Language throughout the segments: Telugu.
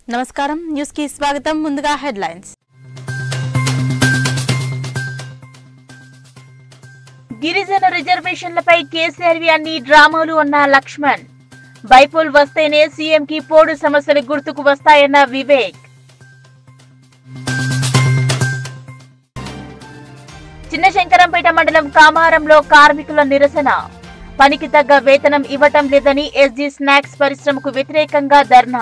నమస్కారం న్యూస్ కి స్వాగతం ముందుగా హెడ్లైన్స్ గిరిజన రిజర్వేషన్లపై కేసీఆర్ వి అన్ని డ్రామాలు అన్న లక్ష్మణ్ బైపోల్ వస్తేనే సీఎం కి పోడు సమస్యలు గుర్తుకు వస్తాయన్న వివేక్ చిన్నశంకరంపేట మండలం కామారంలో కార్మికుల నిరసన పనికి తగ్గ వేతనం ఇవ్వటం లేదని ఎస్జీ స్నాక్స్ పరిశ్రమకు వ్యతిరేకంగా ధర్నా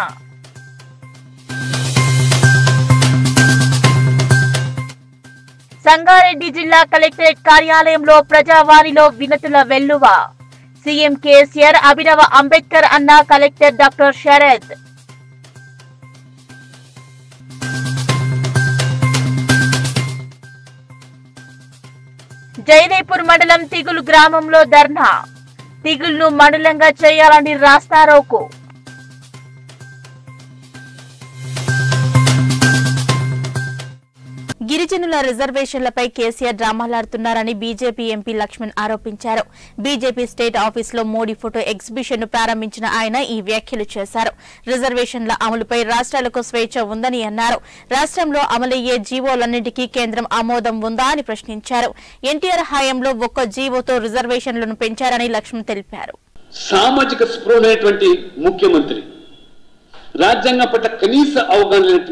సంగారెడ్డి జిల్లా కలెక్టరేట్ కార్యాలయంలో ప్రజావాణిలో వినతుల వెల్లువ సీఎం కేసీఆర్ అభినవ అంబేద్కర్ అన్న కలెక్టర్ డాక్టర్ శరత్ జయదేపూర్ మండలం తిగులు గ్రామంలో ధర్నా తిగుల్ను మండలంగా చేయాలని రాస్తారోకు గిరిజనుల రిజర్వేషన్లపై కేసీఆర్ డ్రామాలాడుతున్నారని బీజేపీ ఎంపీ లక్ష్మణ్ ఆరోపించారు బీజేపీ స్టేట్ ఆఫీసులో మోడీ ఫోటో ఎగ్జిబిషన్ ను ప్రారంభించిన ఆయన ఈ వ్యాఖ్యలు చేశారు రిజర్వేషన్ల అమలుపై రాష్ట్రాలకు స్వేచ్ఛ ఉందని అన్నారు రాష్ట్రంలో అమలయ్యే జీవోలన్నింటికీ కేంద్రం ఆమోదం ఉందా అని ప్రశ్నించారు ఎన్టీఆర్ హయాంలో ఒక్క జీవోతో రిజర్వేషన్లను పెంచారని లక్ష్మణ్ తెలిపారు సామాజిక స్పృహ అనేటువంటి ముఖ్యమంత్రి రాజ్యాంగం పట్ల కనీస అవగాహన లేనట్టు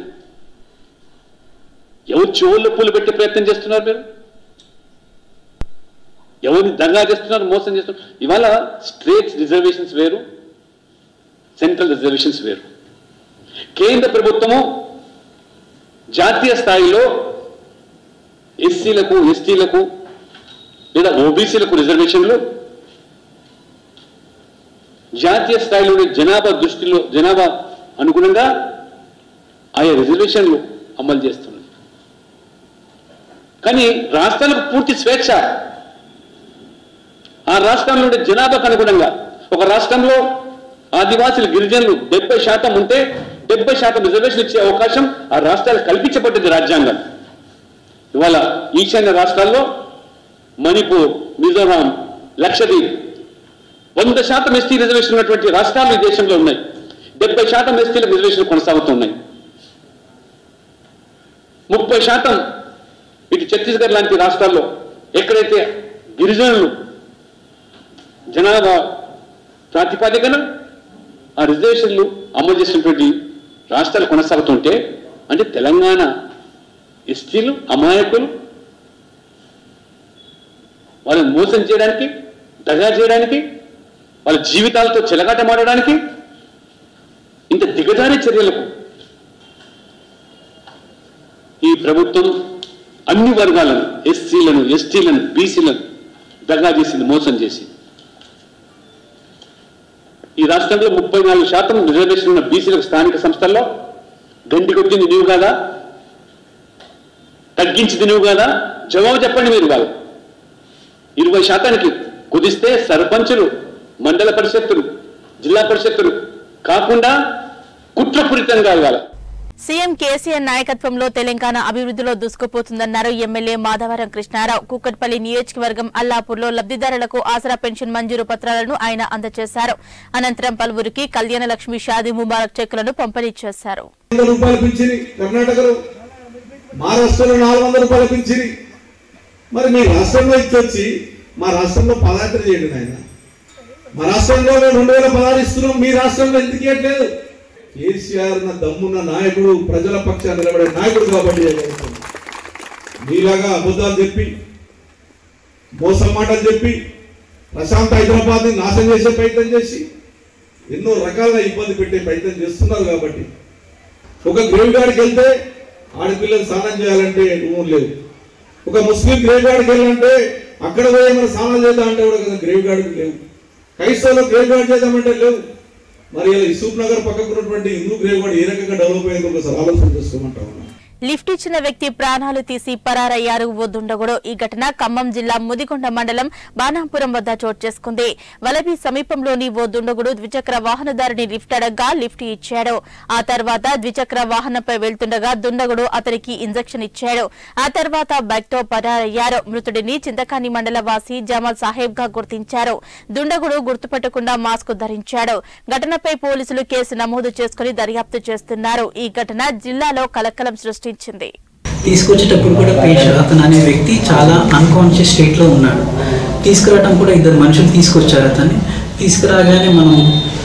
ఎవరు చెవుల్లో పూలు పెట్టే ప్రయత్నం చేస్తున్నారు మీరు ఎవరిని దగా చేస్తున్నారు మోసం చేస్తున్నారు ఇవాళ స్టేట్ రిజర్వేషన్స్ వేరు సెంట్రల్ రిజర్వేషన్స్ వేరు కేంద్ర ప్రభుత్వము జాతీయ స్థాయిలో ఎస్సీలకు ఎస్టీలకు లేదా ఓబీసీలకు రిజర్వేషన్లు జాతీయ స్థాయిలోని జనాభా దృష్టిలో జనాభా అనుగుణంగా ఆయా రిజర్వేషన్లు అమలు చేస్తున్నది కానీ రాష్ట్రాలకు పూర్తి స్వేచ్ఛ ఆ రాష్ట్రంలో ఉండే జనాభాకు అనుగుణంగా ఒక రాష్ట్రంలో ఆదివాసులు గిరిజనులు డెబ్బై శాతం ఉంటే డెబ్బై శాతం రిజర్వేషన్ ఇచ్చే అవకాశం ఆ రాష్ట్రాలకు కల్పించబడ్డది రాజ్యాంగం ఇవాళ ఈశాన్య రాష్ట్రాల్లో మణిపూర్ మిజోరాం లక్షద్వీప్ వంద శాతం ఎస్టీ రిజర్వేషన్ ఉన్నటువంటి రాష్ట్రాలు ఈ దేశంలో ఉన్నాయి డెబ్బై శాతం ఎస్టీల రిజర్వేషన్ కొనసాగుతున్నాయి ముప్పై శాతం ఇటు ఛత్తీస్గఢ్ లాంటి రాష్ట్రాల్లో ఎక్కడైతే గిరిజనులు జనాభా ప్రాతిపాదికన ఆ రిజర్వేషన్లు అమలు చేసినటువంటి రాష్ట్రాలు కొనసాగుతుంటే అంటే తెలంగాణ ఎస్టీలు అమాయకులు వాళ్ళని మోసం చేయడానికి దగా చేయడానికి వాళ్ళ జీవితాలతో చెలగాటమాడడానికి ఇంత దిగజారి చర్యలకు ఈ ప్రభుత్వం అన్ని వర్గాలను ఎస్సీలను ఎస్టీలను బీసీలను దగా చేసింది మోసం చేసి ఈ రాష్ట్రంలో ముప్పై నాలుగు శాతం రిజర్వేషన్ ఉన్న బీసీలకు స్థానిక సంస్థల్లో గంటి కొట్టింది నీవు కాదా తగ్గించింది నువ్వు కాదా జవాబు చెప్పండి మీరు వాళ్ళు ఇరవై శాతానికి కుదిస్తే సర్పంచులు మండల పరిషత్తులు జిల్లా పరిషత్తులు కాకుండా కుట్రపూరితంగా ఇవ్వాలి సీఎం కేసీఆర్ నాయకత్వంలో తెలంగాణ అభివృద్ధిలో దూసుకుపోతుందన్నారు ఎమ్మెల్యే మాధవరం కృష్ణారావు కూకట్పల్లి నియోజకవర్గం అల్లాపూర్లో లబ్ధిదారులకు ఆసరా పెన్షన్ మంజూరు పత్రాలను ఆయన అందజేశారు అనంతరం పలువురికి కళ్యాణ లక్ష్మి షాదీ ముబారక్ చెక్కులను పంపిణీ చేశారు వందల రూపాయలు పింఛని కర్ణాటకలో మహారాష్ట్రలో నాలుగు వందల రూపాయలు పింఛని మరి మీ రాష్ట్రంలో ఇచ్చొచ్చి మా రాష్ట్రంలో పదయాత్ర చేయండి నాయన మా రాష్ట్రంలో మేము రెండు వేల పదహారు ఇస్తున్నాం మీ రాష్ట్రంలో ఎందుకు ఇవ్వట్లేదు కేసీఆర్ నా దమ్మున్న నాయకుడు ప్రజల పక్షాన్ని నిలబడే నాయకుడు కాబట్టి చేయగలుగుతాం. మీలాగా అబద్ధాలు చెప్పి మోసం మాటలు చెప్పి ప్రశాంత్ హైదరాబాద్ని నాశనం చేసే ప్రయత్నం చేసి ఎన్నో రకాలుగా ఇబ్బంది పెట్టే ప్రయత్నం చేస్తున్నారు కాబట్టి ఒక గ్రేవ్ గార్డ్కి వెళ్తే ఆడపిల్లలు స్నానం చేయాలంటే రూమ్ లేవు ఒక ముస్లిం గ్రేవ్ గార్డ్కి వెళ్ళాలంటే అక్కడ పోయి మనం స్నానం చేద్దాం అంటే కూడా కదా గ్రేవ్ గార్డ్కి లేవు క్రైస్తవులు గ్రేవ్ గార్డ్ చేద్దామంటే లేవు మరి ఇలా ఇసూఫ్ నగర్ పక్కకు ఉన్నటువంటి హిందూ గ్రేవ్ గార్డ్ ఏ రకంగా డెవలప్ అయ్యిందో ఒకసారి ఆలోచన చేసుకోమంటా ఉన్నా లిఫ్ట్ ఇచ్చిన వ్యక్తి ప్రాణాలు తీసి పరారయ్యారు ఓ దుండగుడు ఈ ఘటన ఖమ్మం జిల్లా ముదిగొండ మండలం బాణాపురం వద్ద చోటు చేసుకుంది వలభి సమీపంలోని ఓ దుండగుడు ద్విచక్ర వాహనదారుని లిఫ్ట్ అడగ్గా లిఫ్ట్ ఇచ్చాడు ఆ తర్వాత ద్విచక్ర వాహనంపై వెళ్తుండగా దుండగుడు అతనికి ఇంజెక్షన్ ఇచ్చాడు ఆ తర్వాత బైక్ తో పరారయ్యారు మృతుడిని చింతకాని మండల వాసి జమాల్ సాహెబ్ గా గుర్తించారు దుండగుడు గుర్తుపట్టకుండా మాస్క్ ధరించాడు ఘటనపై పోలీసులు కేసు నమోదు చేసుకుని దర్యాప్తు చేస్తున్నారు ఈ ఘటన జిల్లాలో కలకలం సృష్టించింది తీసుకొచ్చేటప్పుడు కూడా పేషెంట్ అతను అనే వ్యక్తి చాలా అన్కాన్షియస్ స్టేట్లో ఉన్నాడు తీసుకురావడం కూడా ఇద్దరు మనుషులు తీసుకొచ్చారు అతన్ని తీసుకురాగానే మనం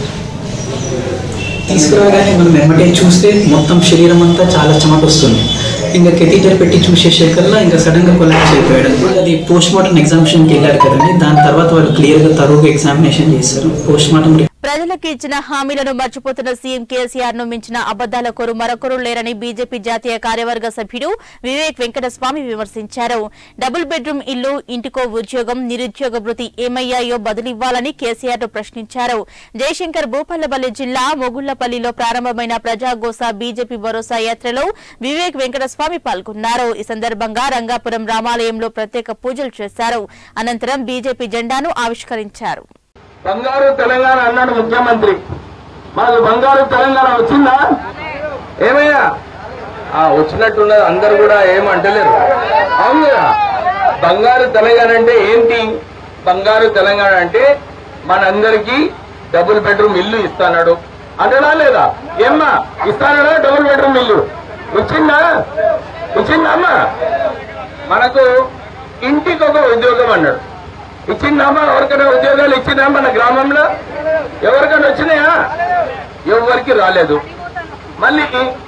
తీసుకురాగానే మనం వెంబటే చూస్తే మొత్తం శరీరం అంతా చాలా చెమట వస్తుంది ఇంకా కెథీటర్ పెట్టి చూసేసేకల్లా ఇంకా సడన్గా కొలాప్స్ అయిపోయాడు అది పోస్ట్ మార్టం ఎగ్జామినేషన్కి వెళ్ళాడు కదండి దాని తర్వాత వాళ్ళు క్లియర్గా తరువుగా ఎగ్జామినేషన్ చేస్తారు పోస్ట్ మార్టం ప్రజలకు ఇచ్చిన హామీలను మర్చిపోతున్న సీఎం కేసీఆర్ ను మించిన అబద్దాల కోరు మరొకరు లేరని బీజేపీ జాతీయ కార్యవర్గ సభ్యుడు వివేక్ వెంకటస్వామి విమర్శించారు డబుల్ బెడ్రూమ్ ఇల్లు ఇంటికో ఉద్యోగం నిరుద్యోగ భృతి ఏమయ్యాయో బదులివ్వాలని కేసీఆర్ ను ప్రశ్నించారు జయశంకర్ భూపాలపల్లి జిల్లా మొగుళ్లపల్లిలో ప్రారంభమైన ప్రజాగోస బీజేపీ భరోసా యాత్రలో వివేక్ వెంకటస్వామి పాల్గొన్నారు ఈ సందర్భంగా రంగాపురం రామాలయంలో ప్రత్యేక పూజలు చేశారు అనంతరం బీజేపీ జెండాను ఆవిష్కరించారు బంగారు తెలంగాణ అన్నాడు ముఖ్యమంత్రి మాకు బంగారు తెలంగాణ వచ్చిందా ఏమయ్యా ఆ వచ్చినట్టున్నది అందరు కూడా ఏమంటలేరు అవును కదా బంగారు తెలంగాణ అంటే ఏంటి బంగారు తెలంగాణ అంటే మనందరికీ డబుల్ బెడ్రూమ్ ఇల్లు ఇస్తాడు అంటనా లేదా ఏమ్మా ఇస్తానడా డబుల్ బెడ్రూమ్ ఇల్లు ఇచ్చిందా ఇచ్చిందా అమ్మా మనకు ఇంటికి ఒక ఉద్యోగం అన్నాడు ఇచ్చిందామా ఎవరికైనా ఉద్యోగాలు ఇచ్చిందా మన గ్రామంలో ఎవరికైనా వచ్చినాయా ఎవరికి రాలేదు మళ్ళీ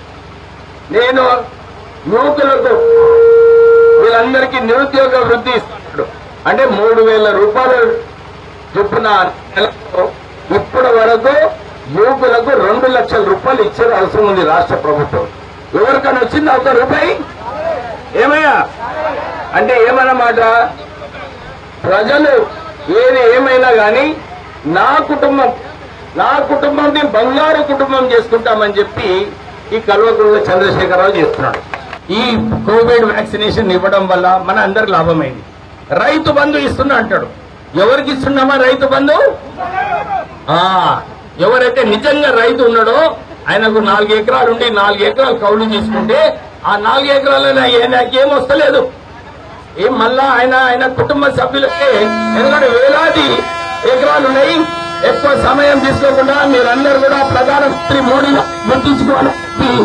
నేను యువకులకు వీళ్ళందరికీ నిరుద్యోగ వృద్ధి ఇస్తున్నాడు అంటే మూడు వేల రూపాయలు చొప్పున నెలకు ఇప్పటి వరకు యువకులకు రెండు లక్షల రూపాయలు ఇచ్చే అవసరం ఉంది రాష్ట్ర ప్రభుత్వం ఎవరికైనా వచ్చిందా ఒక రూపాయి ఏమయ్యా అంటే ఏమన్నమాట ప్రజలు ఏది ఏమైనా గాని నా కుటుంబం నా కుటుంబంని బంగారు కుటుంబం చేసుకుంటామని చెప్పి ఈ కల్వకుంట్ల చంద్రశేఖరరావు చేస్తున్నాడు ఈ కోవిడ్ వ్యాక్సినేషన్ ఇవ్వడం వల్ల మన అందరికి లాభమైంది రైతు బంధు ఇస్తున్నా అంటాడు ఎవరికి ఇస్తున్నామా రైతు బంధు ఆ ఎవరైతే నిజంగా రైతు ఉన్నాడో ఆయనకు నాలుగు ఎకరాలు ఉండి నాలుగు ఎకరాలు కౌలు చేసుకుంటే ఆ నాలుగు ఎకరాలు ఏం వస్తలేదు ఏం మళ్ళా ఆయన ఆయన కుటుంబ సభ్యులకే ఎందుకంటే వేలాది ఎకరాలు ఉన్నాయి ఎక్కువ సమయం తీసుకోకుండా మీరందరూ కూడా ప్రధానమంత్రి మోడీ గుర్తించుకోవాలి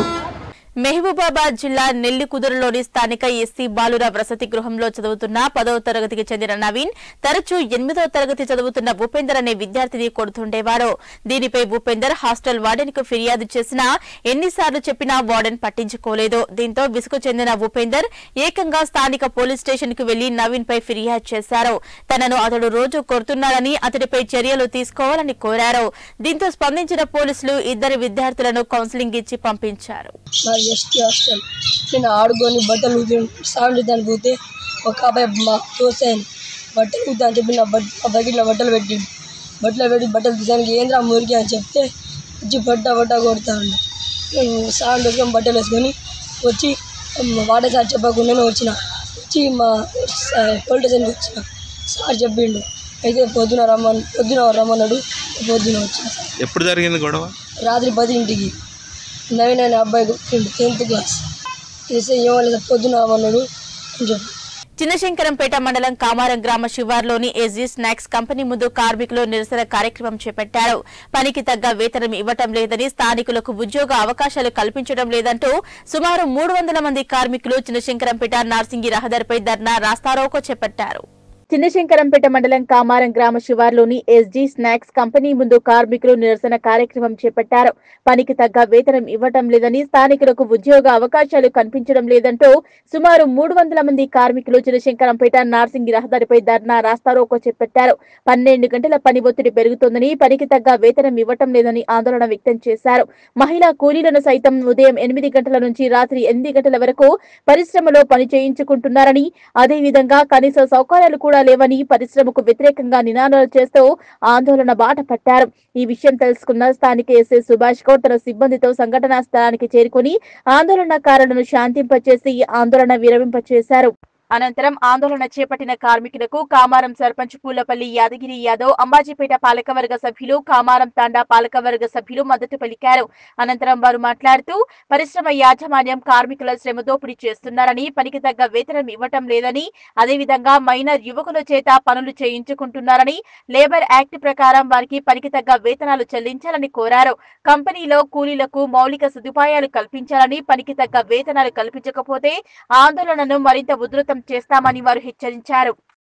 మహబూబాబాద్ జిల్లా నెల్లికుదురులోని స్థానిక ఎస్సీ బాలుర వసతి గృహంలో చదువుతున్న పదవ తరగతికి చెందిన నవీన్ తరచూ ఎనిమిదవ తరగతి చదువుతున్న భూపేందర్ అనే విద్యార్థిని కొడుతుండేవారు దీనిపై భూపేందర్ హాస్టల్ వార్డెన్ కు ఫిర్యాదు చేసినా ఎన్నిసార్లు చెప్పినా వార్డెన్ పట్టించుకోలేదు దీంతో విసుగు చెందిన భూపేందర్ ఏకంగా స్థానిక పోలీస్ స్టేషన్ కు వెళ్లి నవీన్ పై ఫిర్యాదు చేశారు తనను అతడు రోజు కొడుతున్నాడని అతడిపై చర్యలు తీసుకోవాలని కోరారు దీంతో స్పందించిన పోలీసులు ఇద్దరు విద్యార్థులను కౌన్సిలింగ్ ఇచ్చి పంపించారు నాది ఎస్టీ హాస్టల్ నేను ఆడుకొని బట్టలు సౌండ్ దాన్ని పోతే ఒక అబ్బాయి మా తోసాను బట్టలు కుద్దా అని చెప్పి నా బట్ ఆ బకెట్లో బట్టలు పెట్టిండు బట్టలు పెట్టి బట్టలు తీసానికి ఏంద్రా మురికి అని చెప్తే వచ్చి బట్ట బట్ట కొడతా ఉండు నేను సౌండ్ వేసుకొని బట్టలు వేసుకొని వచ్చి వాడే సార్ చెప్పకుండానే వచ్చిన వచ్చి మా పోలీస్ స్టేషన్కి వచ్చిన సార్ చెప్పిండు అయితే పొద్దున రమ్మని పొద్దున రమ్మన్నాడు పొద్దున వచ్చిన సార్ ఎప్పుడు జరిగింది గొడవ రాత్రి పదింటికి నవీన్ అనే అబ్బాయి కొట్టిండు టెన్త్ క్లాస్ చేస్తే ఏమలేదు పొద్దున అన్నాడు అని చెప్పి చిన్నశంకరంపేట మండలం కామారం గ్రామ శివార్లోని ఎస్జీ స్నాక్స్ కంపెనీ ముందు కార్మికులు నిరసన కార్యక్రమం చేపట్టారు పనికి తగ్గ వేతనం ఇవ్వటం లేదని స్థానికులకు ఉద్యోగ అవకాశాలు కల్పించడం లేదంటూ సుమారు మూడు వందల మంది కార్మికులు చిన్నశంకరంపేట నార్సింగి రహదారిపై ధర్నా రాస్తారోకో చేపట్టారు చిన్నశంకరంపేట మండలం కామారం గ్రామ శివార్లోని ఎస్జీ స్నాక్స్ కంపెనీ ముందు కార్మికులు నిరసన కార్యక్రమం చేపట్టారు పనికి తగ్గ వేతనం ఇవ్వటం లేదని స్థానికులకు ఉద్యోగ అవకాశాలు కనిపించడం లేదంటూ సుమారు మూడు వందల మంది కార్మికులు చిన్నశంకరంపేట నార్సింగి రహదారిపై ధర్నా రాస్తారోకో చేపట్టారు పన్నెండు గంటల పని ఒత్తిడి పెరుగుతోందని పనికి తగ్గ వేతనం ఇవ్వటం లేదని ఆందోళన వ్యక్తం చేశారు మహిళా కూలీలను సైతం ఉదయం ఎనిమిది గంటల నుంచి రాత్రి ఎనిమిది గంటల వరకు పరిశ్రమలో పని చేయించుకుంటున్నారని అదేవిధంగా కనీస సౌకర్యాలు కూడా కూడా లేవని పరిశ్రమకు వ్యతిరేకంగా నినాదాలు చేస్తూ ఆందోళన బాట పట్టారు ఈ విషయం తెలుసుకున్న స్థానిక ఎస్ఐ సుభాష్ గౌడ్ తన సిబ్బందితో సంఘటనా స్థలానికి చేరుకుని ఆందోళనకారులను శాంతింపచేసి ఆందోళన విరమింపచేశారు అనంతరం ఆందోళన చేపట్టిన కార్మికులకు కామారం సర్పంచ్ పూలపల్లి యాదగిరి యాదవ్ అంబాజీపేట పాలకవర్గ సభ్యులు కామారం తాండా పాలకవర్గ సభ్యులు మద్దతు పలికారు అనంతరం వారు మాట్లాడుతూ పరిశ్రమ యాజమాన్యం కార్మికుల శ్రమ దోపిడీ చేస్తున్నారని పనికి తగ్గ వేతనం ఇవ్వటం లేదని అదేవిధంగా మైనర్ యువకుల చేత పనులు చేయించుకుంటున్నారని లేబర్ యాక్ట్ ప్రకారం వారికి పనికి తగ్గ వేతనాలు చెల్లించాలని కోరారు కంపెనీలో కూలీలకు మౌలిక సదుపాయాలు కల్పించాలని పనికి తగ్గ వేతనాలు కల్పించకపోతే ఆందోళనను మరింత ఉధృతం చేస్తామని వారు హెచ్చరించారు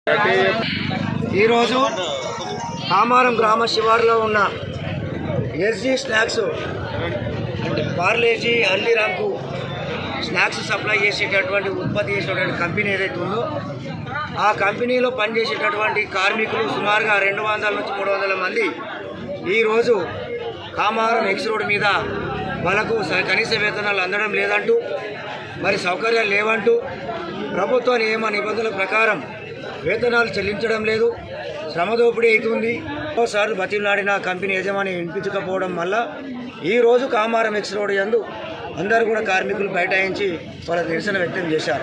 ఈరోజు కామారం గ్రామ శివారులో ఉన్న ఎస్జీ స్నాక్స్ అంటే పార్లేజీ హల్దీరామ్కు స్నాక్స్ సప్లై చేసేటటువంటి ఉత్పత్తి చేసేటటువంటి కంపెనీ ఏదైతే ఉందో ఆ కంపెనీలో పనిచేసేటటువంటి కార్మికులు సుమారుగా రెండు వందల నుంచి మూడు వందల మంది ఈరోజు కామారం ఎక్స్ రోడ్ మీద వాళ్ళకు స- కనీస వేతనాలు అందడం లేదంటూ మరి సౌకర్యాలు లేవంటూ ప్రభుత్వ నియమ నిబంధనల ప్రకారం వేతనాలు చెల్లించడం లేదు శ్రమ దోపిడీ అవుతుంది సార్లు బతిమలాడిన కంపెనీ యజమాని వినిపించకపోవడం వల్ల ఈరోజు కామారం ఎక్స్ రోడ్ యందు అందరూ కూడా కార్మికులు బైఠాయించి వాళ్ళ నిరసన వ్యక్తం చేశారు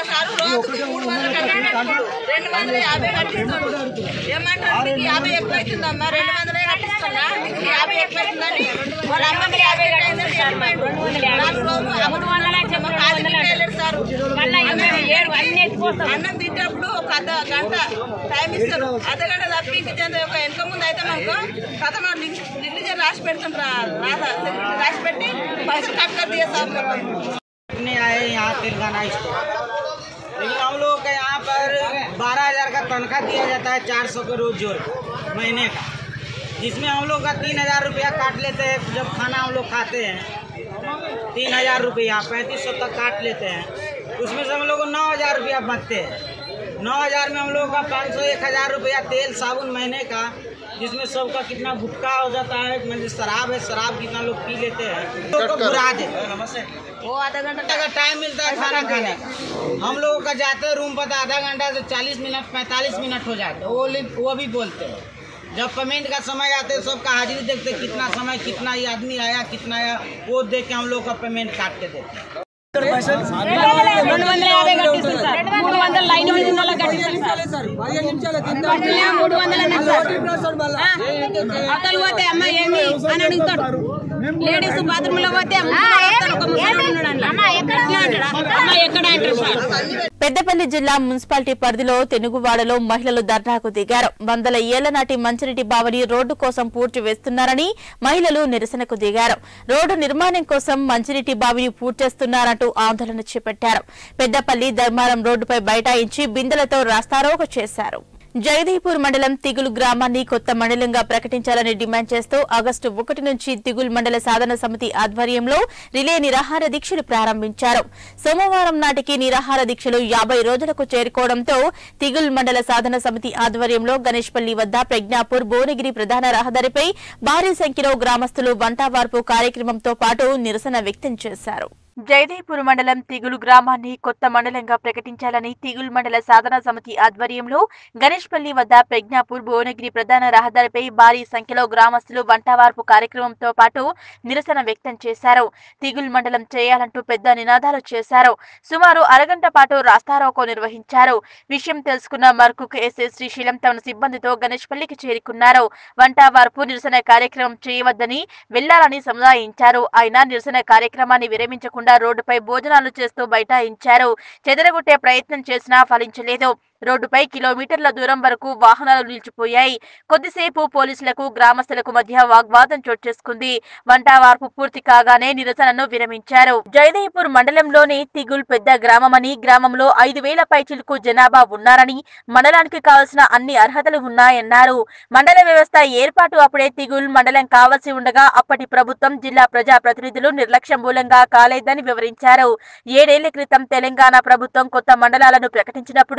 రెండు వందల యాభై కట్టిస్తాడు ఏమంటారు నీకు యాభై ఎక్కువ అవుతుందమ్మా రెండు వందలే కట్టిస్తున్నా నీకు యాభై ఎక్కువ అవుతుందని వాళ్ళ అమ్మకి యాభై కట్టిందని చెప్పాడు నాలుగు రోజులు మూడు వందల చెప్ప కాదు వెళ్ళారు సార్ అన్నం తింటప్పుడు ఒక అర్ధ గంట టైం ఇస్తారు అర్ధ గంట తప్పి ఇంక చెంద ఒక వెనక ముందు అయితే మనకు కథ నిగ్లిజర్ రాసి పెడుతుంటారా రాదా సెక్యూరిటీ రాసి పెట్టి పైసలు కట్ కట్ చేస్తారు अपने आए यहाँ तेलंगाना स्टोर लेकिन हम लोग का यहाँ पर बारह हजार का तनख्वाह दिया जाता है चार सौ के रोज जोड़ के, महीने का जिसमें हम लोग का तीन हजार रुपया काट लेते हैं जब खाना हम लोग खाते हैं तीन हजार रुपया पैंतीस सौ तक काट लेते हैं उसमें से हम लोग को नौ हजार रुपया बचते हैं नौ हजार में हम लोग का पाँच सौ एक हजार रुपया तेल साबुन महीने का जिसमें सबका कितना गुटखा हो जाता है मतलब शराब है शराब कितना लोग पी लेते हैं लोग को बुरा देते हैं नमस्ते वो आधा घंटा का टाइम मिलता है खाना खाने का हम लोगों का जाते हैं रूम पर तो आधा घंटा से चालीस मिनट पैंतालीस मिनट हो जाते हैं वो li- वो भी बोलते हैं जब पेमेंट का समय आते हैं सबका हाजिरी देखते हैं कितना समय कितना ये आदमी आया कितना आया वो देख के हम लोग का पेमेंट काट के देते हैं రెండు వందల యాభై కట్టిస్తారు సార్ మూడు వందల లైన్ మీద ఉన్న వాళ్ళకి కట్టిస్తారు సార్ పట్టినా మూడు వందల అవతల పోతే అమ్మ ఏమి అని అడుగుతాడు లేడీస్ బాత్రూమ్ లో పోతే ముసలోడు వస్తాడు, ఒక ముసలోడు ఉన్నాడు అందులో. ఎట్లా అంటాడా? అమ్మ ఎక్కడ అంటారు సార్ పెద్దపల్లి జిల్లా మున్సిపాలిటీ పరిధిలో తెనుగువాడలో మహిళలు ధర్నాకు దిగారు వందల ఏళ్ల నాటి మంచినీటి బావని రోడ్డు కోసం పూడ్చి వేస్తున్నారని మహిళలు నిరసనకు దిగారు రోడ్డు నిర్మాణం కోసం మంచినీటి బావిని పూడ్చేస్తున్నారంటూ ఆందోళన చేపట్టారు పెద్దపల్లి ధర్మారం రోడ్డుపై బైఠాయించి బిందెలతో రాస్తారోక చేశారు జగదీపూర్ మండలం తిగులు గ్రామాన్ని కొత్త మండలంగా ప్రకటించాలని డిమాండ్ చేస్తూ ఆగస్టు ఒకటి నుంచి తిగుల్ మండల సాధన సమితి ఆధ్వర్యంలో రిలే నిరాహార దీక్షలు ప్రారంభించారు సోమవారం నాటికి నిరాహార దీక్షలు యాభై రోజులకు చేరుకోవడంతో తిగుల్ మండల సాధన సమితి ఆధ్వర్యంలో గణేష్పల్లి వద్ద ప్రజ్ఞాపూర్ భువనగిరి ప్రధాన రహదారిపై భారీ సంఖ్యలో గ్రామస్తులు వంటావార్పు కార్యక్రమంతో పాటు నిరసన వ్యక్తం చేశారు జయదేపూర్ మండలం తిగులు గ్రామాన్ని కొత్త మండలంగా ప్రకటించాలని తిగుల్ మండల సాధన సమితి ఆధ్వర్యంలో గణేష్పల్లి వద్ద ప్రజ్ఞాపూర్ భువనగిరి ప్రధాన రహదారిపై భారీ సంఖ్యలో గ్రామస్తులు వంటవార్పు కార్యక్రమంతో పాటు నిరసన వ్యక్తం చేశారు తిగుల్ మండలం చేయాలంటూ పెద్ద నినాదాలు చేశారు సుమారు అరగంట పాటు రాస్తారోకో నిర్వహించారు విషయం తెలుసుకున్న మర్కుక్ ఎస్ఏ శ్రీశైలం తమ సిబ్బందితో గణేష్పల్లికి చేరుకున్నారు వంటవార్పు నిరసన కార్యక్రమం చేయవద్దని వెళ్లాలని సముదాయించారు ఆయన నిరసన కార్యక్రమాన్ని విరమించకుండా రోడ్డుపై భోజనాలు చేస్తూ బైఠాయించారు చెదరగొట్టే ప్రయత్నం చేసినా ఫలించలేదు రోడ్డుపై కిలోమీటర్ల దూరం వరకు వాహనాలు నిలిచిపోయాయి కొద్దిసేపు పోలీసులకు గ్రామస్తులకు మధ్య వాగ్వాదం చోటు చేసుకుంది వంటవార్పు పూర్తి కాగానే నిరసనను విరమించారు జయదేపూర్ మండలంలోని తిగుల్ పెద్ద గ్రామమని గ్రామంలో ఐదు వేల పైచిలకు జనాభా ఉన్నారని మండలానికి కావలసిన అన్ని అర్హతలు ఉన్నాయన్నారు మండల వ్యవస్థ ఏర్పాటు అప్పుడే తిగుల్ మండలం కావాల్సి ఉండగా అప్పటి ప్రభుత్వం జిల్లా ప్రజా ప్రతినిధులు నిర్లక్ష్యం మూలంగా కాలేదని వివరించారు ఏడేళ్ల క్రితం తెలంగాణ ప్రభుత్వం కొత్త మండలాలను ప్రకటించినప్పుడు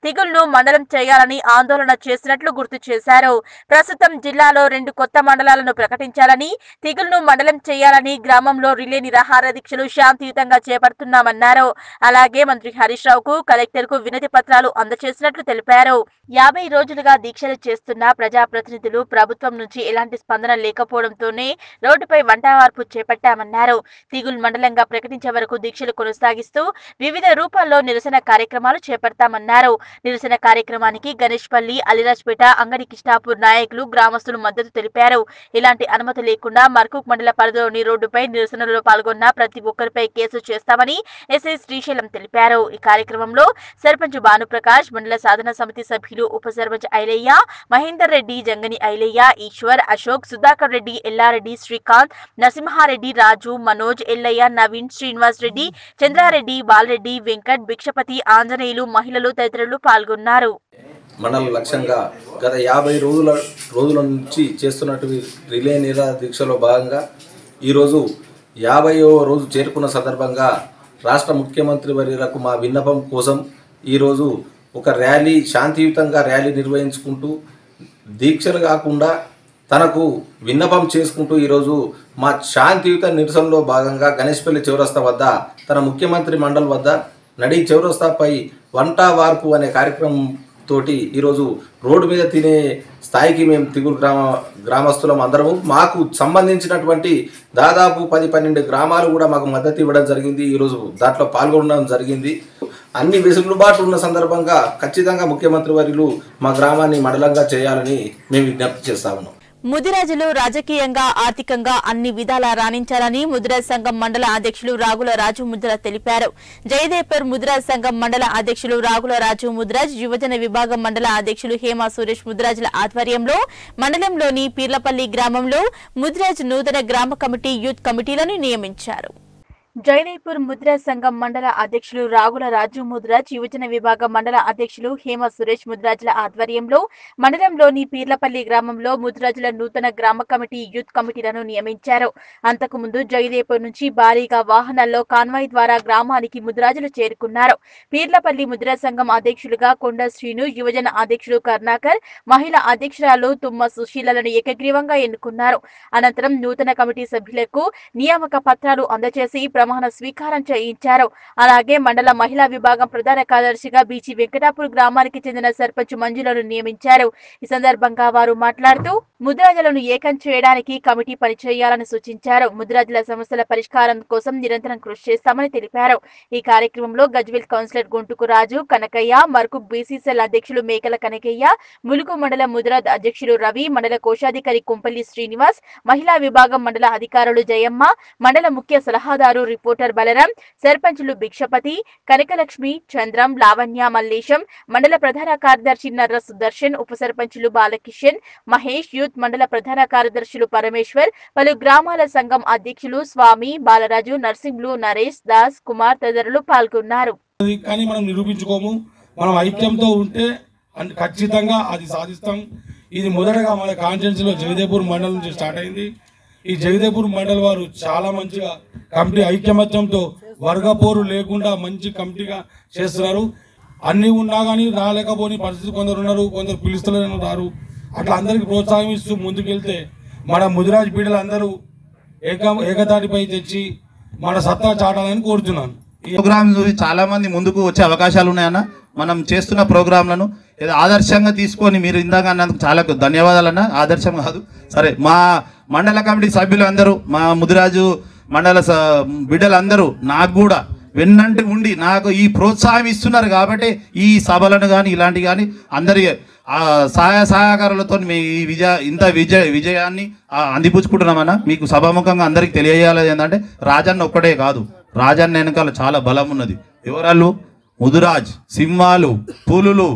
తిగుల్ను మండలం చేయాలని ఆందోళన చేసినట్లు గుర్తు చేశారు ప్రస్తుతం జిల్లాలో రెండు కొత్త మండలాలను ప్రకటించాలని తిగుల్ను మండలం చేయాలని గ్రామంలో రిలే నిరాహార దీక్షలు శాంతియుతంగా చేపడుతున్నామన్నారు అలాగే మంత్రి హరీష్ రావుకు కలెక్టర్ కు వినతి పత్రాలు అందజేసినట్లు తెలిపారు యాభై రోజులుగా దీక్షలు చేస్తున్న ప్రజాప్రతినిధులు ప్రభుత్వం నుంచి ఎలాంటి స్పందన లేకపోవడంతోనే రోడ్డుపై వంటవార్పు చేపట్టామన్నారు తిగుల్ మండలంగా ప్రకటించే వరకు దీక్షలు కొనసాగిస్తూ వివిధ రూపాల్లో నిరసన కార్యక్రమాలు చేపడతామన్నారు నిరసన కార్యక్రమానికి గణేష్పల్లి అలిరాజ్పేట అంగడి కిష్టాపూర్ నాయకులు గ్రామస్తులు మద్దతు తెలిపారు ఇలాంటి అనుమతి లేకుండా మర్కూక్ మండల పరిధిలోని రోడ్డుపై నిరసనలో పాల్గొన్న ప్రతి ఒక్కరిపై కేసు చేస్తామని ఎస్ఐ శ్రీశైలం తెలిపారు ఈ కార్యక్రమంలో సర్పంచ్ భానుప్రకాష్ మండల సాధన సమితి సభ్యులు ఉప సర్పంచ్ ఐలయ్య మహేందర్ రెడ్డి జంగని ఐలయ్య ఈశ్వర్ అశోక్ సుధాకర్ రెడ్డి ఎల్లారెడ్డి శ్రీకాంత్ నరసింహారెడ్డి రాజు మనోజ్ ఎల్లయ్య నవీన్ శ్రీనివాస్ రెడ్డి చంద్రారెడ్డి బాలరెడ్డి వెంకట్ భిక్షపతి ఆంజనేయులు మహిళలు తదితరులు పాల్గొన్నారు మండల లక్ష్యంగా గత యాభై రోజుల రోజుల నుంచి చేస్తున్నట్టు రిలే నిరా దీక్షలో భాగంగా ఈరోజు యాభైవ రోజు చేరుకున్న సందర్భంగా రాష్ట్ర ముఖ్యమంత్రి వర్యులకు మా విన్నపం కోసం ఈరోజు ఒక ర్యాలీ శాంతియుతంగా ర్యాలీ నిర్వహించుకుంటూ దీక్షలు కాకుండా తనకు విన్నపం చేసుకుంటూ ఈరోజు మా శాంతియుత నిరసనలో భాగంగా గణేష్పల్లి చౌరస్తా వద్ద తన ముఖ్యమంత్రి మండల్ వద్ద నడి చౌరస్తాపై వంట వార్పు అనే కార్యక్రమం తోటి ఈరోజు రోడ్డు మీద తినే స్థాయికి మేము తిగురు గ్రామ గ్రామస్తులం అందరము మాకు సంబంధించినటువంటి దాదాపు పది పన్నెండు గ్రామాలు కూడా మాకు మద్దతు ఇవ్వడం జరిగింది ఈరోజు దాంట్లో పాల్గొనడం జరిగింది అన్ని వెసులుబాటు ఉన్న సందర్భంగా ఖచ్చితంగా ముఖ్యమంత్రి వర్యులు మా గ్రామాన్ని మండలంగా చేయాలని మేము విజ్ఞప్తి చేస్తా ఉన్నాం ముదిరాజులు రాజకీయంగా ఆర్థికంగా అన్ని విధాలా రాణించాలని ముదిరాజ్ సంఘం మండల అధ్యక్షులు రాగుల రాజు ముద్ర తెలిపారు జయదేపర్ ముదిరాజ్ సంఘం మండల అధ్యక్షులు రాగుల రాజు ముద్రాజ్ యువజన విభాగం మండల అధ్యక్షులు హేమ సురేష్ ముద్రాజ్ల ఆధ్వర్యంలో మండలంలోని పీర్లపల్లి గ్రామంలో ముదిరాజ్ నూతన గ్రామ కమిటీ యూత్ కమిటీలను నియమించారు జైనైపూర్ ముద్రా సంఘం మండల అధ్యక్షులు రాగుల రాజు ముద్రాజ్ యువజన విభాగం మండల అధ్యక్షులు హేమ సురేష్ ముద్రాజ్ల ఆధ్వర్యంలో మండలంలోని పీర్లపల్లి గ్రామంలో ముద్రాజుల నూతన గ్రామ కమిటీ యూత్ కమిటీలను నియమించారు అంతకుముందు జయదేపూర్ నుంచి భారీగా వాహనాల్లో కాన్వాయ్ ద్వారా గ్రామానికి ముద్రాజులు చేరుకున్నారు పీర్లపల్లి ముద్రా సంఘం అధ్యక్షులుగా కొండ శ్రీను యువజన అధ్యక్షులు కర్ణాకర్ మహిళా అధ్యక్షురాలు తుమ్మ సుశీలను ఏకగ్రీవంగా ఎన్నుకున్నారు అనంతరం నూతన కమిటీ సభ్యులకు నియామక పత్రాలు అందజేసి ప్రమాణ స్వీకారం చేయించారు అలాగే మండల మహిళా విభాగం ప్రధాన కార్యదర్శిగా బీచి వెంకటాపూర్ గ్రామానికి చెందిన సర్పంచ్ మంజులను నియమించారు ఈ సందర్భంగా వారు మాట్లాడుతూ ముద్రాజులను ఏకం చేయడానికి కమిటీ పనిచేయాలని సూచించారు ముద్రాజుల సమస్యల పరిష్కారం కోసం నిరంతరం కృషి చేస్తామని తెలిపారు ఈ కార్యక్రమంలో గజ్వేల్ కౌన్సిలర్ గుంటుకు రాజు కనకయ్య మరకు బీసీసీఎల్ అధ్యక్షులు మేకల కనకయ్య ములుగు మండల ముద్రాజ్ అధ్యక్షులు రవి మండల కోశాధికారి కుంపల్లి శ్రీనివాస్ మహిళా విభాగం మండల అధికారులు జయమ్మ మండల ముఖ్య సలహాదారు రిపోర్టర్ బలరాం సర్పంచులు భిక్షపతి కనకలక్ష్మి చంద్రం లావణ్య మల్లేశం మండల ప్రధాన కార్యదర్శి నర్ర సుదర్శన్ ఉప సర్పంచులు బాలకిషన్ మహేష్ యూత్ మండల ప్రధాన కార్యదర్శులు పరమేశ్వర్ పలు గ్రామాల సంఘం అధ్యక్షులు స్వామి బాలరాజు నర్సింహులు నరేష్ దాస్ కుమార్ తదితరులు పాల్గొన్నారు అది కానీ మనం నిరూపించుకోము మనం ఐక్యంతో ఉంటే అంటే ఖచ్చితంగా అది సాధిస్తాం ఇది మొదటగా మన కాన్స్టిట్యున్సీలో జగదేపూర్ మండలం నుంచి స్టార్ట్ అయింది ఈ జగదేపూర్ మండల్ వారు చాలా మంచిగా కమిటీ ఐక్యమత్యంతో వర్గపోరు లేకుండా మంచి కమిటీగా చేస్తున్నారు అన్నీ ఉన్నా కానీ రాలేకపోని పరిస్థితి కొందరు ఉన్నారు కొందరు పిలుస్తలేని రారు అట్లా అందరికి ప్రోత్సాహం ఇస్తూ ముందుకెళ్తే మన ముదిరాజ్ బిడ్డలు అందరూ ఏక ఏకతాటిపై తెచ్చి మన సత్తా చాటాలని కోరుతున్నాను ప్రోగ్రామ్ చూసి చాలా మంది ముందుకు వచ్చే అవకాశాలు ఉన్నాయన్న మనం చేస్తున్న ప్రోగ్రాంలను ఏదో ఆదర్శంగా తీసుకొని మీరు ఇందాక అన్నందుకు చాలా ధన్యవాదాలన్న ఆదర్శం కాదు సరే మా మండల కమిటీ సభ్యులు అందరూ మా ముదిరాజు మండల స- బిడ్డలందరూ నాకు కూడా వెన్నంటి ఉండి నాకు ఈ ప్రోత్సాహం ఇస్తున్నారు కాబట్టి ఈ సభలను కానీ ఇలాంటి కానీ అందరి ఆ సహాయ సహకారాలతో మీ ఈ విజయ ఇంత విజయ విజయాన్ని ఆ, అందిపుచ్చుకుంటున్నామన్న మీకు సభాముఖంగా అందరికి తెలియజేయాలి ఏంటంటే రాజన్న ఒక్కడే కాదు రాజన్న వెనకాల చాలా బలం ఉన్నది ఎవరాళ్ళు ముదురాజ్ సింహాలు పులులు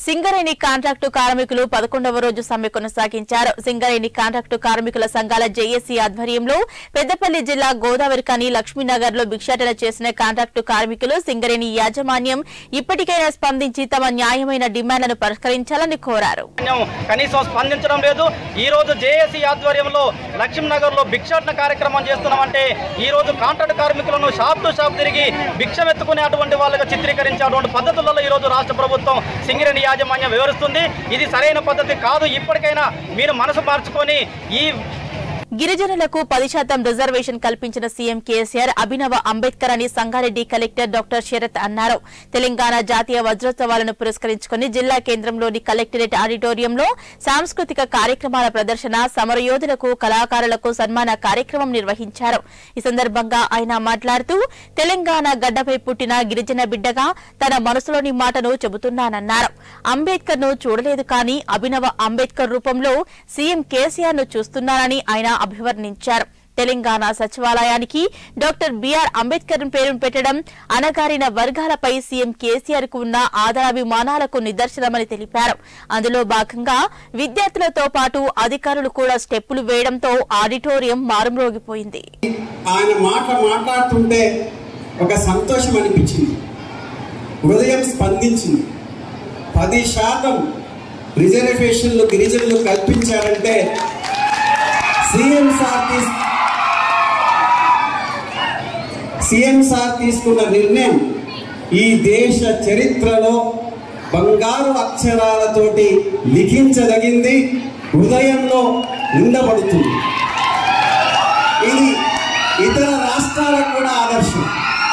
సింగరేణి కాంట్రాక్టు కార్మికులు పదకొండవ రోజు సమ్మె కొనసాగించారు సింగరేణి కాంట్రాక్టు కార్మికుల సంఘాల జేఏసీ ఆధ్వర్యంలో పెద్దపల్లి జిల్లా గోదావరి కని లక్ష్మీనగర్ లో భిక్షాటన చేసిన కాంట్రాక్టు కార్మికులు సింగరేణి యాజమాన్యం ఇప్పటికైనా స్పందించి తమ న్యాయమైన డిమాండ్లను పరిష్కరించాలని కోరారు కనీసం స్పందించడం లేదు ఈ రోజు జేఏసీ ఆధ్వర్యంలో లక్ష్మీనగర్ లో భిక్షాటన కార్యక్రమం చేస్తున్నామంటే ఈ రోజు కాంట్రాక్ట్ కార్మికులను షాప్ టు షాప్ తిరిగి భిక్షం ఎత్తుకునేటువంటి వాళ్ళగా చిత్రీకరించేటువంటి పద్ధతులలో ఈ రోజు రాష్ట్ర ప్రభుత్వం సింగరేణి యాజమాన్యం వివరిస్తుంది ఇది సరైన పద్ధతి కాదు ఇప్పటికైనా మీరు మనసు మార్చుకొని ఈ గిరిజనులకు పది శాతం రిజర్వేషన్ కల్పించిన సీఎం కేసీఆర్ అభినవ అంబేద్కర్ అని సంగారెడ్డి కలెక్టర్ డాక్టర్ శరత్ అన్నారు తెలంగాణ జాతీయ వజ్రోత్సవాలను పురస్కరించుకుని జిల్లా కేంద్రంలోని కలెక్టరేట్ ఆడిటోరియంలో సాంస్కృతిక కార్యక్రమాల ప్రదర్శన సమరయోధులకు కళాకారులకు సన్మాన కార్యక్రమం నిర్వహించారు ఈ సందర్భంగా ఆయన మాట్లాడుతూ తెలంగాణ గడ్డపై పుట్టిన గిరిజన బిడ్డగా తన మనసులోని మాటను చెబుతున్నానన్నారు అంబేద్కర్ ను చూడలేదు కానీ అభినవ అంబేద్కర్ రూపంలో సీఎం కేసీఆర్ ను చూస్తున్నారని ఆయన అభివర్ణించారు తెలంగాణ సచివాలయానికి డాక్టర్ బిఆర్ అంబేద్కర్ పేరును పెట్టడం అణగారిన వర్గాలపై సీఎం కేసీఆర్ కు ఉన్న ఆదరాభిమానాలకు నిదర్శనమని తెలిపారు అందులో భాగంగా విద్యార్థులతో పాటు అధికారులు కూడా స్టెప్పులు వేయడంతో ఆడిటోరియం మారుమ్రోగిపోయింది ఆయన మాట మాట్లాడుతుంటే ఒక సంతోషం అనిపించింది హృదయం స్పందించింది పది శాతం రిజర్వేషన్లు గిరిజనులు కల్పించారంటే సీఎం సార్ తీస్ సీఎం సార్ తీసుకున్న నిర్ణయం ఈ దేశ చరిత్రలో బంగారు అక్షరాలతోటి లిఖించదగింది హృదయంలో ఉండబడుతుంది ఇది ఇతర రాష్ట్రాలకు కూడా ఆదర్శం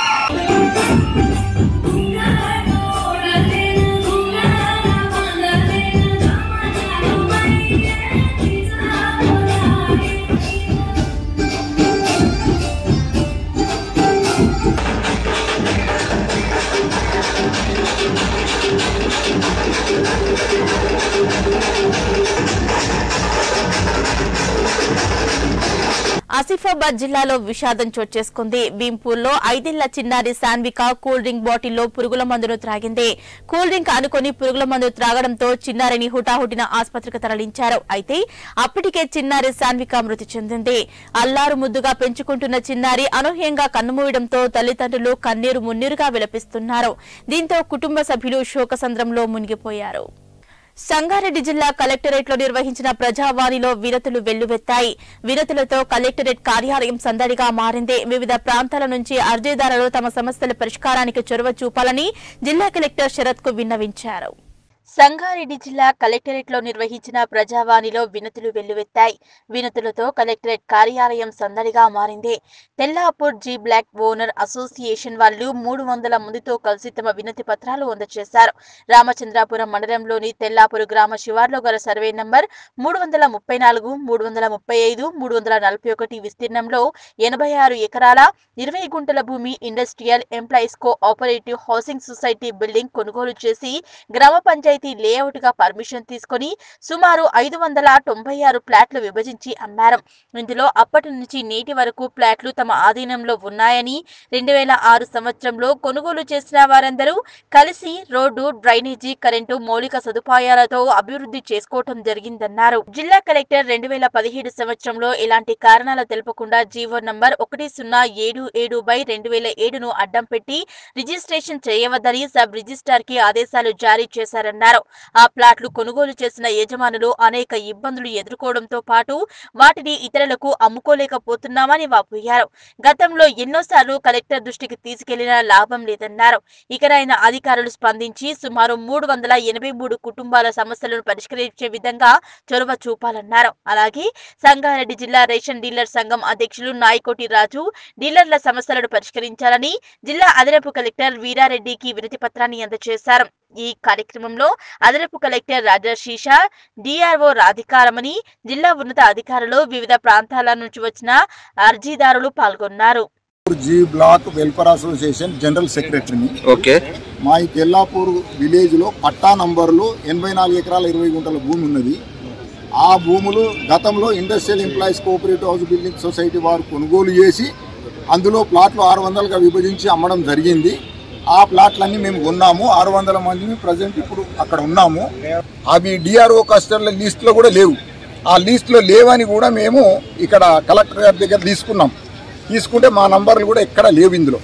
ఆసిఫాబాద్ జిల్లాలో విషాదం చోటు చేసుకుంది భీంపూర్లో ఐదేళ్ల చిన్నారి సాన్విక కూల్ డ్రింక్ బాటిల్లో పురుగుల మందును త్రాగింది కూల్ డ్రింక్ అనుకుని పురుగుల మందు త్రాగడంతో చిన్నారిని హుటాహుటిన ఆసుపత్రికి తరలించారు అయితే అప్పటికే చిన్నారి సాన్విక మృతి చెందింది అల్లారు ముద్దుగా పెంచుకుంటున్న చిన్నారి అనూహ్యంగా కన్నుమూయడంతో తల్లిదండ్రులు కన్నీరు మున్నీరుగా విలపిస్తున్నారు దీంతో కుటుంబ సభ్యులు శోకసంద్రంలో మునిగిపోయారు సంగారెడ్డి జిల్లా కలెక్టరేట్ లో నిర్వహించిన ప్రజావాణిలో వినతులు వెల్లువెత్తాయి వినతులతో కలెక్టరేట్ కార్యాలయం సందడిగా మారింది వివిధ ప్రాంతాల నుంచి అర్జీదారులు తమ సమస్యల పరిష్కారానికి చొరవ చూపాలని జిల్లా కలెక్టర్ శరత్ కు విన్నవించారు సంగారెడ్డి జిల్లా కలెక్టరేట్ లో నిర్వహించిన ప్రజావాణిలో వినతులు వెల్లువెత్తాయి వినతులతో కలెక్టరేట్ కార్యాలయం సందడిగా మారింది Tellapur G block owner association వాళ్ళు మూడు వందల మందితో కలిసి తమ వినతి పత్రాలు అందజేశారు రామచంద్రాపురం మండలంలోని తెల్లాపూర్ గ్రామ శివార్లో గల సర్వే నంబర్ మూడు వందల ముప్పై నాలుగు మూడు వందల ముప్పై ఐదు మూడు వందల నలభై ఒకటి విస్తీర్ణంలో ఎనభై ఆరు ఎకరాల ఇరవై గుంటల భూమి industrial employees cooperative housing society building కొనుగోలు చేసి గ్రామ పంచాయతీ లేఅవుట్ గా పర్మిషన్ తీసుకొని సుమారు ఐదు వందల తొంభై ఆరు ప్లాట్లు విభజించి అమ్మారు ఇందులో అప్పటి నుంచి నేటి వరకు ప్లాట్లు తమ ఆధీనంలో ఉన్నాయని రెండు వేల ఆరు సంవత్సరంలో కొనుగోలు చేసిన వారందరూ కలిసి రోడ్డు డ్రైనేజీ కరెంటు మౌలిక సదుపాయాలతో అభివృద్ధి చేసుకోవటం జరిగిందన్నారు జిల్లా కలెక్టర్ రెండు వేల పదిహేడు సంవత్సరంలో ఎలాంటి కారణాలు తెలుపకుండా జీవో నంబర్ ఒకటి సున్నా ఏడు ఏడు బై రెండు వేల ఏడును అడ్డం పెట్టి రిజిస్ట్రేషన్ చేయవద్దని సబ్ రిజిస్ట్రార్ కి ఆదేశాలు జారీ చేశారన్నారు ఆ ప్లాట్లు కొనుగోలు చేసిన యజమానులు అనేక ఇబ్బందులు ఎదుర్కోవడంతో పాటు వాటిని ఇతరులకు అమ్ముకోలేకపోతున్నామని వాపోయారు గతంలో ఎన్నోసార్లు కలెక్టర్ దృష్టికి తీసుకెళ్లినా లాభం లేదన్నారు ఇకనైనా అధికారులు స్పందించి సుమారు మూడు వందల ఎనభై మూడు కుటుంబాల సమస్యలను పరిష్కరించే విధంగా చొరవ చూపాలన్నారు అలాగే సంగారెడ్డి జిల్లా రేషన్ డీలర్ సంఘం అధ్యక్షులు నాయకోటి రాజు డీలర్ల సమస్యలను పరిష్కరించాలని జిల్లా అదనపు కలెక్టర్ వీరారెడ్డికి వినతి పత్రాన్ని అందజేశారు ఈ కార్యక్రమంలో అదనపు కలెక్టర్ రాజశీష డిఆర్ఓ రాధికారమని జిల్లా ఉన్నత అధికారులు వివిధ ప్రాంతాల నుంచి వచ్చిన అర్జీదారులు పాల్గొన్నారు G block welfare association general సెక్రటరీని ఓకే మా ఈ కెల్లాపూర్ విలేజ్లో పట్టా నంబర్లు ఎనభై నాలుగు ఎకరాల ఇరవై గుంటల భూమి ఉన్నది ఆ భూములు గతంలో industrial employees cooperative house building society వారు కొనుగోలు చేసి అందులో ప్లాట్లు ఆరు వందలుగా విభజించి అమ్మడం జరిగింది ఆ ప్లాట్లన్నీ మేము కొన్నాము ఆరు వందల మందిని ప్రజెంట్ ఇప్పుడు అక్కడ ఉన్నాము అవి డిఆర్ఓ కస్టర్ల లిస్ట్లో కూడా లేవు ఆ లిస్ట్లో లేవని కూడా మేము ఇక్కడ కలెక్టర్ గారి దగ్గర తీసుకున్నాం తీసుకుంటే మా నంబర్లు కూడా ఎక్కడ లేవు ఇందులో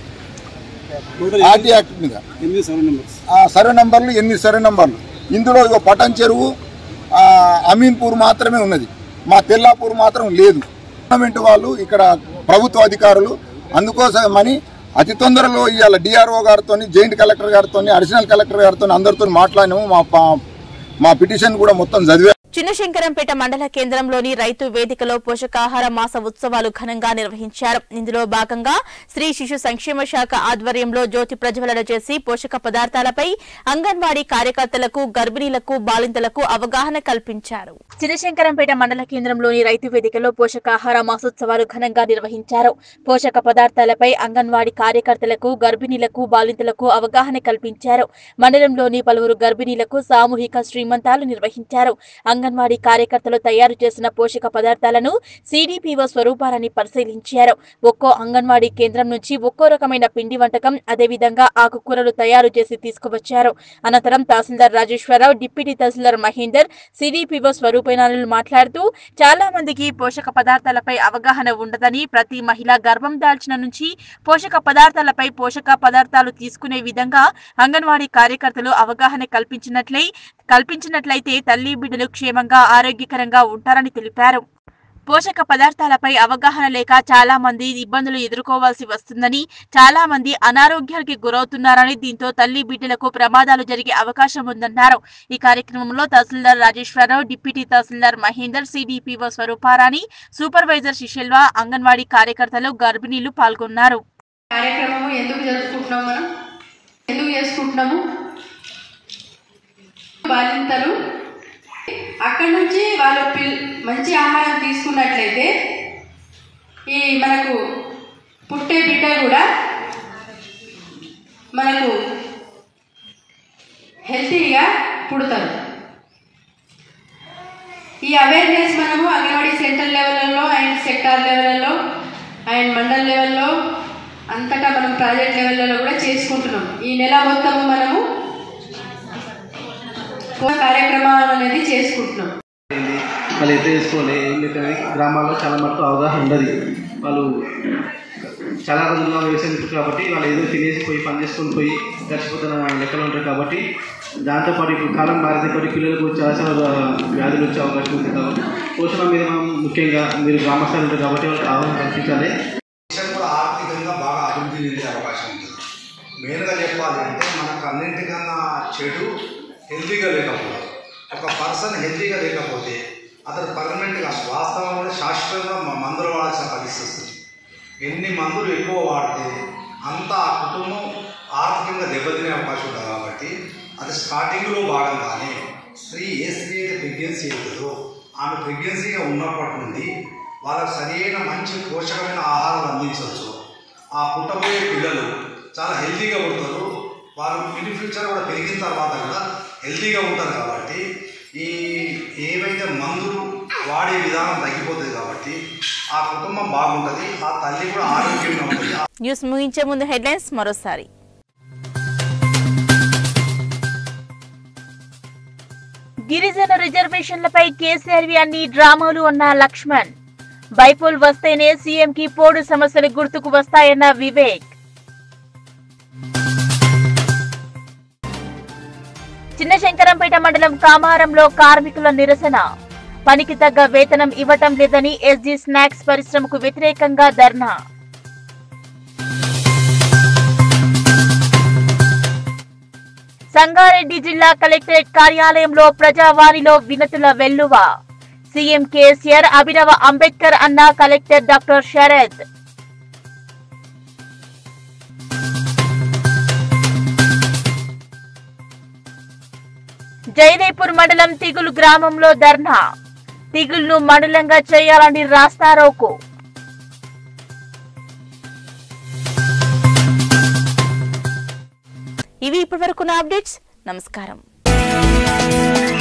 ఆర్టీ యాక్ట్ మీద ఆ సర్వే నంబర్లు ఎనిమిది సర్వే నంబర్లు ఇందులో ఇగో పటన్ చెరువు ఆ, అమీన్పూర్ మాత్రమే ఉన్నది మా తెల్లాపూర్ మాత్రం లేదు గవర్నమెంట్ వాళ్ళు ఇక్కడ ప్రభుత్వ అధికారులు అందుకోసమని అతి తొందరలో ఇవాళ డిఆర్ఓ గారితో జాయింట్ కలెక్టర్ గారితో అడిషనల్ కలెక్టర్ గారితో అందరితో మాట్లాడినాము మా పా- మా పిటిషన్ కూడా మొత్తం చదివా చిన్నశంకరంపేట మండల కేంద్రంలోని రైతు వేదికలో పోషకాహార మాస ఉత్సవాలు ఘనంగా నిర్వహించారు ఇందులో భాగంగా స్త్రీ శిశు సంక్షేమ శాఖ ఆధ్వర్యంలో జ్యోతి ప్రజ్వలన చేసి పోషక పదార్థాలపై అంగన్వాడీ కార్యకర్తలకు గర్భిణీలకు బాలింతలకు అవగాహన కల్పించారు చిన్నశంకరంపేట మండల కేంద్రంలోని రైతు వేదికలో పోషకాహార మాసోత్సవాలు ఘనంగా నిర్వహించారు పోషక పదార్థాలపై అంగన్వాడీ కార్యకర్తలకు గర్భిణీలకు బాలింతలకు అవగాహన కల్పించారు మండలంలోని పలువురు గర్భిణీలకు సామూహిక శ్రీమంతాలు నిర్వహించారు అంగన్వాడీ కార్యకర్తలు తయారు చేసిన పోషక పదార్థాలను సిడిపిఓ స్వరూపాలని పరిశీలించారు ఒక్కో అంగన్వాడీ కేంద్రం నుంచి ఒక్కో రకమైన పిండి వంటకం అదేవిధంగా ఆకుకూరలు తయారు చేసి తీసుకువచ్చారు అనంతరం తహసీల్దార్ రాజేశ్వరరావు డిప్యూటీ తహసీల్దార్ మహేందర్ సిడిపిఓ స్వరూపనాలు మాట్లాడుతూ చాలా మందికి పోషక పదార్థాలపై అవగాహన ఉండదని ప్రతి మహిళ గర్భం దాల్చిన నుంచి పోషక పదార్థాలపై పోషక పదార్థాలు తీసుకునే విధంగా అంగన్వాడీ కార్యకర్తలు అవగాహన కల్పించినట్లయి కల్పించినట్లయితే తల్లి బిడ్డలు క్షేమంగా ఆరోగ్యకరంగా ఉంటారని తెలిపారు పోషక పదార్థాలపై అవగాహన లేక చాలా మంది ఇబ్బందులు ఎదుర్కోవాల్సి వస్తుందని చాలా మంది అనారోగ్యానికి గురవుతున్నారని దీంతో తల్లి బిడ్డలకు ప్రమాదాలు జరిగే అవకాశం ఉందన్నారు ఈ కార్యక్రమంలో tahsildar Rajeswararao deputy tahsildar Mahender CDPO Swaruparani supervisor శిశెల్వా అంగన్వాడీ కార్యకర్తలు గర్భిణీలు పాల్గొన్నారు కార్యక్రమము ఎందుకు జరుపుకుంటున్నాం మనం ఎందుకు చేసుకుంటున్నాము బాలింతలు అక్కడి నుంచి వాళ్ళు పిల్ మంచి ఆహారం తీసుకున్నట్లయితే ఈ మనకు పుట్టే బిడ్డ కూడా మనకు హెల్తీగా పుడతారు ఈ అవేర్నెస్ మనము అంగన్వాడీ సెంటర్ లెవెల్లో అండ్ సెక్టార్ లెవెల్లో అండ్ మండల్ లెవెల్లో అంతటా మనం ప్రాజెక్ట్ లెవెల్లో కూడా చేసుకుంటున్నాం ఈ నెల మొత్తము మనము కార్యక్రమాలు అనేది చేసుకుంటున్నాం వాళ్ళు ఎట్లా చేసుకోవాలి ఏం లేదు గ్రామాల్లో చాలా మటుకు అవగాహన ఉండదు వాళ్ళు చాలా రోజులుగా వ్యవసాయం ఉంటుంది కాబట్టి వాళ్ళు ఏదో తినేసి పోయి పని చేసుకొని పోయి గడిచిపోతున్న లెక్కలు ఉంటాయి కాబట్టి దాంతోపాటు ఇప్పుడు కాలం మారితే కొద్ది పిల్లలకు చాలా చాలా వ్యాధులు వచ్చే అవకాశం ఉంది కాబట్టి పోషణ మీద మనం ముఖ్యంగా మీరు గ్రామస్థాయి ఉంటారు కాబట్టి వాళ్ళకి అవగాహన కల్పించాలి దేశం కూడా ఆర్థికంగా బాగా అభివృద్ధి చెందే అవకాశం ఉంటుంది మెయిన్గా చెప్పాలి అంటే మనకు అన్నింటికన్నా చెడు హెల్తీగా లేకపోతే ఒక పర్సన్ హెల్తీగా లేకపోతే అతను పర్మనెంట్గా వాస్తవంలో శాశ్వతంగా మ- మందులు వాడాల్సిన పరిస్థితి వస్తుంది ఎన్ని మందులు ఎక్కువ వాడితే అంత ఆ కుటుంబం ఆర్థికంగా దెబ్బతినే అవకాశం ఉంటుంది కాబట్టి అది స్టార్టింగ్లో భాగంగానే స్త్రీ ఏ స్త్రీ అయితే ప్రెగ్నెన్సీ అవుతుందో ఆమె ప్రెగ్నెన్సీగా ఉన్నప్పటి నుండి వాళ్ళకు సరైన మంచి పోషకమైన ఆహారం అందించవచ్చు ఆ పుట్టబోయే పిల్లలు చాలా హెల్తీగా పుడతారు వాళ్ళు ఇన్ ఫ్యూచర్ కూడా పెరిగిన తర్వాత కూడా హెల్తీగా ఉంటారు కాబట్టి ఈ ఏవైతే మందులు వాడే విధానం తగ్గిపోతుంది కాబట్టి ఆ కుటుంబం బాగుంటుంది ఆ తల్లి కూడా ఆరోగ్యంగా ఉంటుంది న్యూస్ ముగించే ముందు హెడ్లైన్స్ మరోసారి గిరిజన రిజర్వేషన్లపై కేసీఆర్వి అన్ని డ్రామాలు అన్న లక్ష్మణ్ బైపోల్ వస్తేనే సీఎంకి పోడు సమస్యలు గుర్తుకు వస్తాయన్న వివేక్ చిన్నశంకరంపేట మండలం కామారంలో కార్మికుల నిరసన పనికి తగ్గ వేతనం ఇవ్వటం లేదని ఎస్జీ స్నాక్స్ పరిశ్రమకు వ్యతిరేకంగా ధర్నా సంగారెడ్డి జిల్లా కలెక్టరేట్ కార్యాలయంలో ప్రజావాణిలో వినతుల వెల్లువ సీఎం కేసీఆర్ అభినవ అంబేద్కర్ అన్న కలెక్టర్ డాక్టర్ శరత్ జయదేపూర్ మండలం తిగులు గ్రామంలో ధర్నా తిగుల్ను మండలంగా చేయాలని రాస్తారోకు ఇవి ఇప్పటివరకున్న అప్డేట్స్ నమస్కారం